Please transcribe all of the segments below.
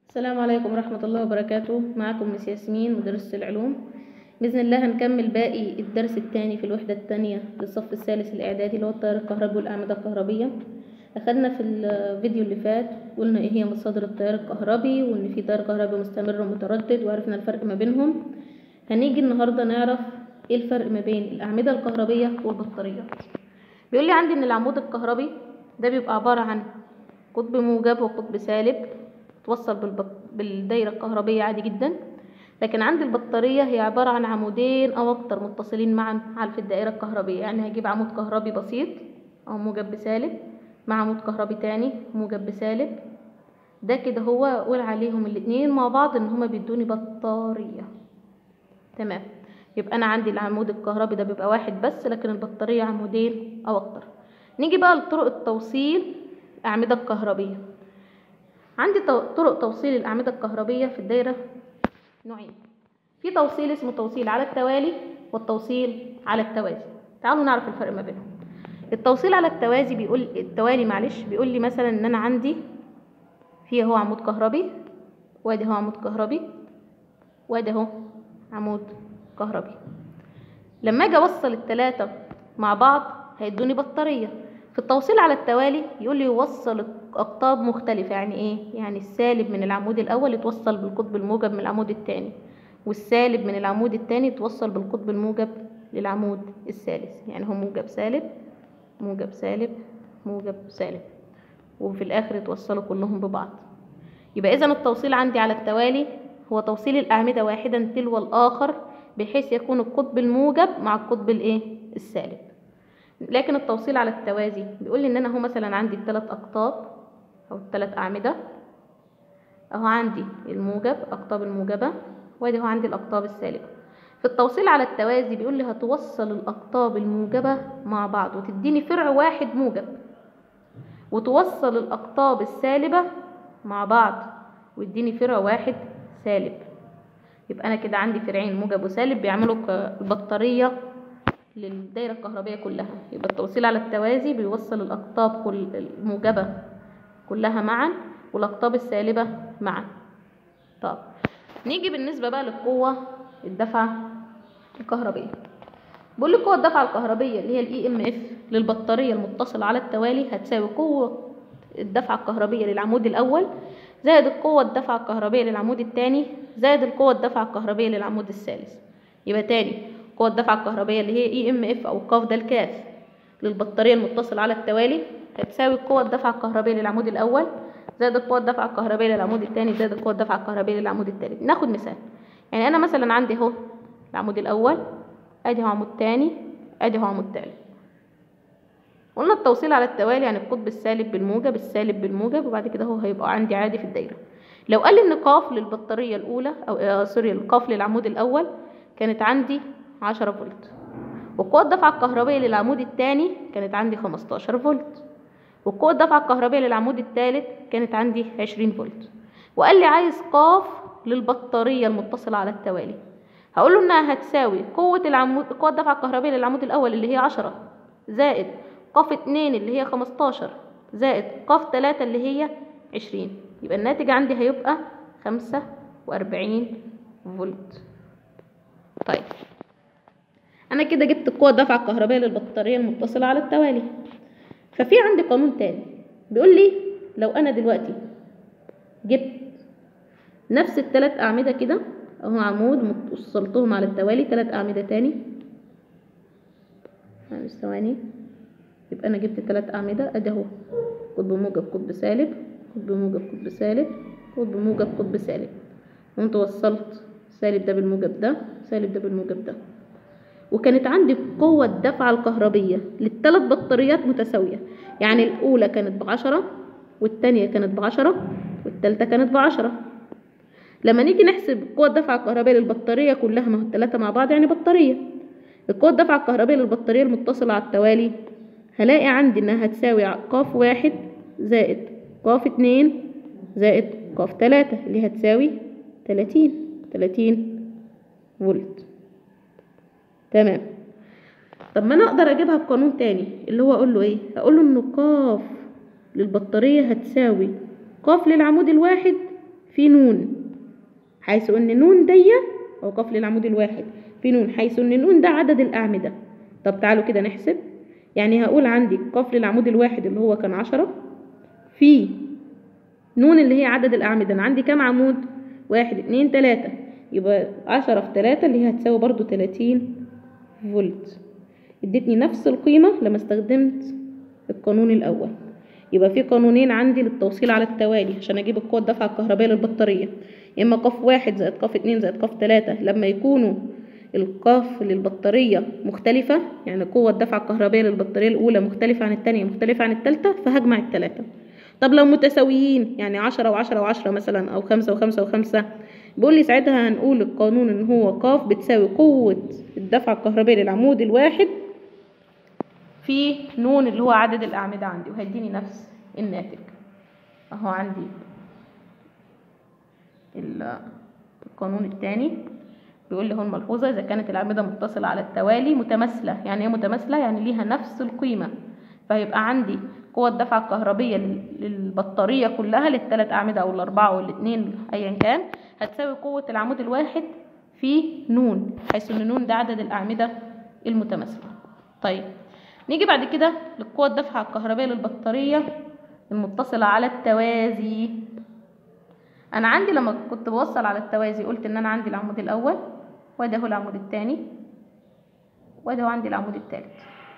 السلام عليكم ورحمة الله وبركاته معكم مس ياسمين مدرسة العلوم بإذن الله هنكمل باقي الدرس الثاني في الوحدة الثانية للصف الثالث الإعدادي اللي هو التيار الكهربي والأعمدة الكهربية أخدنا في الفيديو اللي فات قلنا إيه هي مصادر التيار الكهربي وإن في تيار كهربي مستمر ومتردد وعرفنا الفرق ما بينهم هنيجي النهاردة نعرف إيه الفرق ما بين الأعمدة الكهربية والبطاريات بيقول لي عندي إن العمود الكهربي ده بيبقى عبارة عن قطب موجب وقطب سالب توصل بالبط... بالدايرة الكهربية عادي جدا لكن عندي البطارية هي عبارة عن عمودين أو أكتر متصلين معا على في الدائرة الكهربية يعني هجيب عمود كهربي بسيط أو موجب بسالب مع عمود كهربي تاني موجب بسالب ده كده هو أقول عليهم الاتنين مع بعض إن هما بيدوني بطارية تمام يبقى أنا عندي العمود الكهربي ده بيبقى واحد بس لكن البطارية عمودين أو أكتر نيجي بقى لطرق التوصيل الأعمدة الكهربية عندي طرق توصيل الأعمدة الكهربية في الدايرة نوعين في توصيل اسمه توصيل على التوالي والتوصيل على التوازي تعالوا نعرف الفرق ما بينهم التوصيل على التوازي بيقول التوالي معلش بيقول لي مثلا ان انا عندي فيه اهو عمود كهربي وادي اهو عمود كهربي وادي اهو عمود كهربي لما اجي اوصل الثلاثه مع بعض هيدوني بطاريه في التوصيل على التوالي يقول لي يوصل اقطاب مختلفه يعني ايه يعني السالب من العمود الاول يتوصل بالقطب الموجب من العمود الثاني والسالب من العمود الثاني يتوصل بالقطب الموجب للعمود الثالث يعني هو موجب سالب موجب سالب موجب سالب وفي الاخر يتوصلوا كلهم ببعض يبقى اذا التوصيل عندي على التوالي هو توصيل الاعمده واحدا تلو الاخر بحيث يكون القطب الموجب مع القطب الايه السالب لكن التوصيل على التوازي بيقول لي ان انا هو مثلا عندي الثلاث اقطاب او الثلاث اعمده اهو عندي الموجب اقطاب الموجبه وادي هو عندي الاقطاب السالبه في التوصيل على التوازي بيقول لي هتوصل الاقطاب الموجبه مع بعض وتديني فرع واحد موجب وتوصل الاقطاب السالبه مع بعض ويديني فرع واحد سالب يبقى انا كده عندي فرعين موجب وسالب بيعملوا البطاريه للدايره الكهربيه كلها يبقى التوصيل على التوازي بيوصل الاقطاب كل الموجبه كلها معا والاقطاب السالبه معا طب نيجي بالنسبه بقى للقوه الدفعه الكهربيه بقول لك قوه الدفعه الكهربيه اللي هي الاي ام اف للبطاريه المتصله على التوالي هتساوي قوه الدفعه الكهربيه للعمود الاول زائد القوه الدفعه الكهربيه للعمود الثاني زائد القوه الدفعه الكهربيه للعمود الثالث يبقى تاني قوة الدفعة الكهربية اللي هي اي ام اف او قاف ده الكاف للبطارية المتصلة على التوالي هتساوي قوة الدفعة الكهربية للعمود الأول زائد القوة الدفعة الكهربية للعمود الثاني زائد القوة الدفعة الكهربية للعمود الثالث ناخد مثال يعني أنا مثلا عندي اهو العمود الأول أدي هو عمود تاني أدي هو عمود تالت قلنا التوصيل على التوالي يعني القطب السالب بالموجب السالب بالموجب وبعد كده هو هيبقى عندي عادي في الدايرة لو قال لي إن قاف للبطارية الأولى أو آه سوري القاف للعمود الأول كانت عندي عشرة فولت وقوة الدفعة الكهربية للعمود الثاني كانت عندي خمستاشر فولت وقوة الدفعة الكهربية للعمود الثالث كانت عندي عشرين فولت وقال لي عايز قاف للبطارية المتصلة على التوالي هقول له انها هتساوي قوة العمود قوة الدفعة الكهربية للعمود الأول اللي هي عشرة زائد قاف اتنين اللي هي خمستاشر زائد قاف تلاتة اللي هي عشرين يبقى الناتج عندي هيبقى خمسة وأربعين فولت طيب انا كده جبت القوه الدفعه الكهربائيه للبطاريه المتصله على التوالي ففي عندي قانون تاني بيقول لي لو انا دلوقتي جبت نفس الثلاث اعمده كده اهو عمود وصلتهم على التوالي ثلاث اعمده تاني خمس ثواني يبقى انا جبت ثلاث اعمده ادي اهو قطب موجب قطب سالب قطب موجب قطب سالب قطب موجب قطب سالب وانت وصلت سالب ده بالموجب ده سالب ده بالموجب ده وكانت عندي قوة الدفعة الكهربية للثلاث بطاريات متساوية يعني الأولى كانت بعشرة والتانية كانت بعشرة والتالتة كانت بعشرة لما نيجي نحسب قوة الدفعة الكهربية للبطارية كلها ما هو التلاتة مع بعض يعني بطارية القوة الدفعة الكهربية للبطارية المتصلة على التوالي هلاقي عندي إنها هتساوي قاف واحد زائد قاف اتنين زائد قاف تلاتة اللي هتساوي تلاتين تلاتين فولت تمام طب ما انا اقدر اجيبها بقانون تاني اللي هو اقول له ايه اقول له ان قاف للبطاريه هتساوي قاف للعمود الواحد في نون حيث ان نون دي او قف للعمود الواحد في نون حيث ان نون ده عدد الاعمده طب تعالوا كده نحسب يعني هقول عندي قف للعمود الواحد اللي هو كان عشرة في نون اللي هي عدد الأعمدة أنا عندي كام عمود واحد اتنين تلاتة يبقى عشرة في تلاتة اللي هي هتساوي برضو تلاتين فولت ادتني نفس القيمة لما استخدمت القانون الأول يبقى في قانونين عندي للتوصيل على التوالي عشان أجيب القوة الدفعة الكهربائية للبطارية يا إما قاف واحد زائد قاف اتنين زائد قاف تلاتة لما يكونوا القاف للبطارية مختلفة يعني قوة الدفعة الكهربائية للبطارية الأولى مختلفة عن التانية مختلفة عن التالتة فهجمع التلاتة طب لو متساويين يعني عشرة وعشرة وعشرة مثلا أو خمسة وخمسة وخمسة بيقول لي ساعتها هنقول القانون إن هو قاف بتساوي قوة الدفعة الكهربائية للعمود الواحد في نون اللي هو عدد الأعمدة عندي وهيديني نفس الناتج أهو عندي القانون الثاني بيقول لي هون ملحوظة إذا كانت الأعمدة متصلة على التوالي متماثلة يعني إيه متماثلة يعني ليها نفس القيمة فيبقى عندي قوة الدفعة الكهربية للبطارية كلها للثلاث أعمدة أو الأربعة أو الاثنين أيا كان هتساوي قوة العمود الواحد في نون حيث إن نون ده عدد الأعمدة المتماثلة طيب نيجي بعد كده للقوة الدفعة الكهربية للبطارية المتصلة على التوازي أنا عندي لما كنت بوصل على التوازي قلت إن أنا عندي العمود الأول وده هو العمود الثاني وده هو عندي العمود الثالث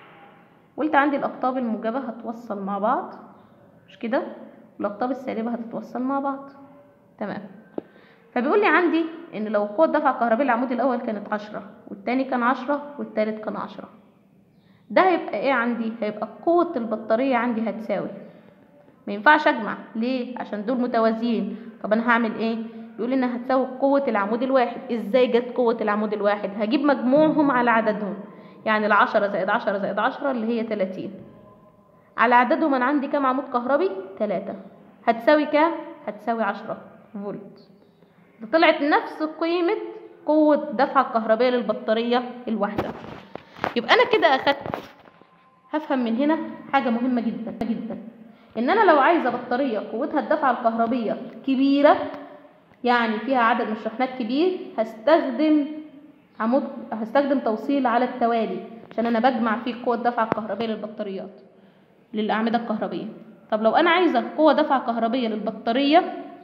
قلت عندي الأقطاب الموجبة هتوصل مع بعض مش كده والأقطاب السالبة هتتوصل مع بعض تمام فبيقول لي عندي إن لو قوة دفع الكهربية العمود الأول كانت عشرة والتاني كان عشرة والتالت كان عشرة ده هيبقى إيه عندي؟ هيبقى قوة البطارية عندي هتساوي ما ينفعش أجمع ليه؟ عشان دول متوازيين طب أنا هعمل إيه؟ يقول إنها هتساوي قوة العمود الواحد إزاي جت قوة العمود الواحد؟ هجيب مجموعهم على عددهم يعني العشرة زائد عشرة زائد عشرة اللي هي تلاتين على عددهم أنا عندي كام عمود كهربي؟ تلاتة هتساوي كام؟ هتساوي عشرة فولت ده طلعت نفس قيمة قوة دفع الكهربية للبطارية الواحدة يبقى أنا كده أخدت هفهم من هنا حاجة مهمة جدا جدا إن أنا لو عايزة بطارية قوتها الدفعة الكهربية كبيرة يعني فيها عدد من الشحنات كبير هستخدم عمود هستخدم توصيل على التوالي عشان انا بجمع فيه قوة دفع الكهربية للبطاريات للأعمدة الكهربية طب لو انا عايزة قوة دفع كهربية للبطارية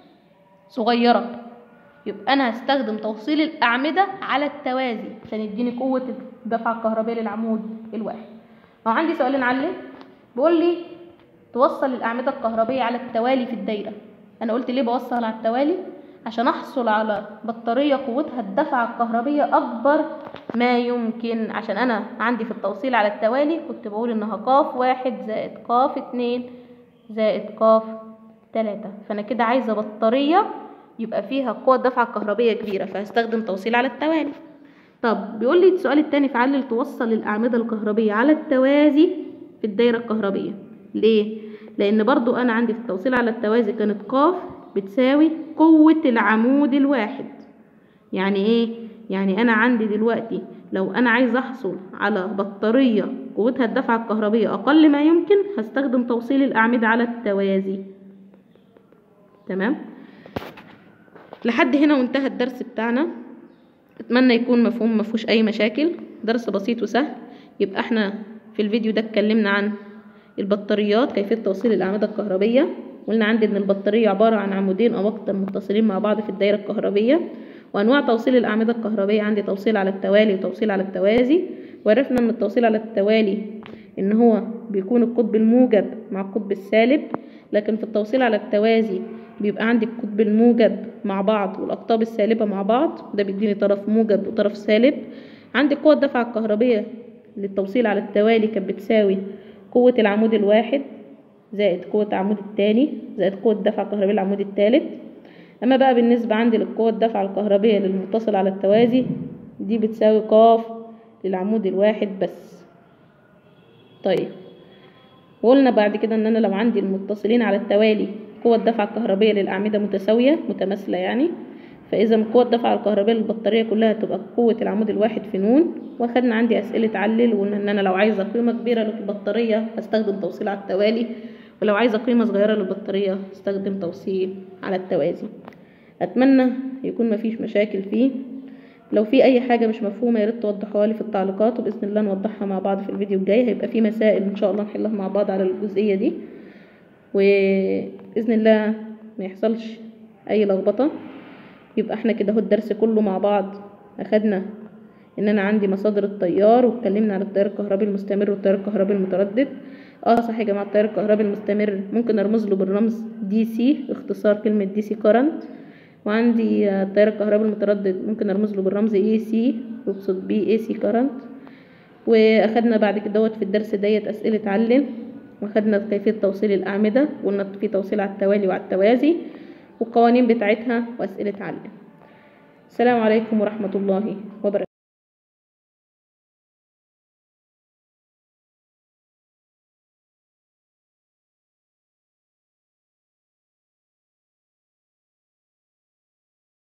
صغيرة يبقى انا هستخدم توصيل الأعمدة على التوازي عشان يديني قوة الدفع الكهربية للعمود الواحد لو عندي سؤال نعلم بيقول لي توصل الأعمدة الكهربية على التوالي في الدايرة أنا قلت ليه بوصل على التوالي عشان احصل على بطارية قوتها الدفعة الكهربية اكبر ما يمكن عشان انا عندي في التوصيل على التوالي كنت بقول انها قاف واحد زائد قاف اتنين زائد قاف تلاتة فانا كده عايزة بطارية يبقى فيها قوة دفعة كهربية كبيرة فهستخدم توصيل على التوالي طب بيقول لي السؤال التاني فعلل توصل الأعمدة الكهربية على التوازي في الدايرة الكهربية ليه؟ لأن برضو أنا عندي في التوصيل على التوازي كانت قاف بتساوي قوة العمود الواحد يعني ايه؟ يعني انا عندي دلوقتي لو انا عايز احصل على بطارية قوتها الدفعة الكهربية اقل ما يمكن هستخدم توصيل الاعمدة على التوازي تمام لحد هنا وانتهى الدرس بتاعنا اتمنى يكون مفهوم مفهوش اي مشاكل درس بسيط وسهل يبقى احنا في الفيديو ده اتكلمنا عن البطاريات كيفية توصيل الأعمدة الكهربية قلنا عندي ان البطارية عبارة عن عمودين او اكتر متصلين مع بعض في الدايرة الكهربية وانواع توصيل الاعمدة الكهربية عندي توصيل على التوالي وتوصيل على التوازي وعرفنا ان التوصيل على التوالي ان هو بيكون القطب الموجب مع القطب السالب لكن في التوصيل على التوازي بيبقى عندي القطب الموجب مع بعض والاقطاب السالبة مع بعض ده بيديني طرف موجب وطرف سالب عندي قوة الدفعة الكهربية للتوصيل على التوالي كانت بتساوي قوة العمود الواحد زائد قوة العمود التاني زائد قوة دفع الكهربية للعمود التالت أما بقى بالنسبة عندي للقوة الدفع الكهربية للمتصل على التوازي دي بتساوي قاف للعمود الواحد بس طيب وقلنا بعد كده ان انا لو عندي المتصلين على التوالي قوة الدفع الكهربية للأعمدة متساوية متماثلة يعني فإذا قوة الدفع الكهربية للبطارية كلها تبقى قوة العمود الواحد في نون واخدنا عندي أسئلة علل وقلنا إن أنا لو عايزة قيمة كبيرة للبطارية هستخدم توصيل على التوالي ولو عايزة قيمة صغيرة للبطارية هستخدم توصيل على التوازي اتمنى يكون مفيش مشاكل فيه لو في اي حاجه مش مفهومه يا ريت توضحوها لي في التعليقات وباذن الله نوضحها مع بعض في الفيديو الجاي هيبقى في مسائل ان شاء الله نحلها مع بعض على الجزئيه دي وباذن الله ما يحصلش اي لخبطه يبقى احنا كده اهو الدرس كله مع بعض اخدنا ان انا عندي مصادر التيار واتكلمنا عن التيار الكهربي المستمر والتيار الكهربي المتردد اه صح يا جماعه التيار الكهربي المستمر ممكن ارمز له بالرمز دي سي اختصار كلمه دي سي كارنت وعندي التيار الكهربي المتردد ممكن ارمز له بالرمز اي سي يقصد بيه اي سي كارنت واخدنا بعد كده في الدرس ديت اسئله علم واخدنا كيفيه توصيل الاعمده وقلنا في توصيل على التوالي وعلى التوازي والقوانين بتاعتها واسئله علم السلام عليكم ورحمه الله وبركاته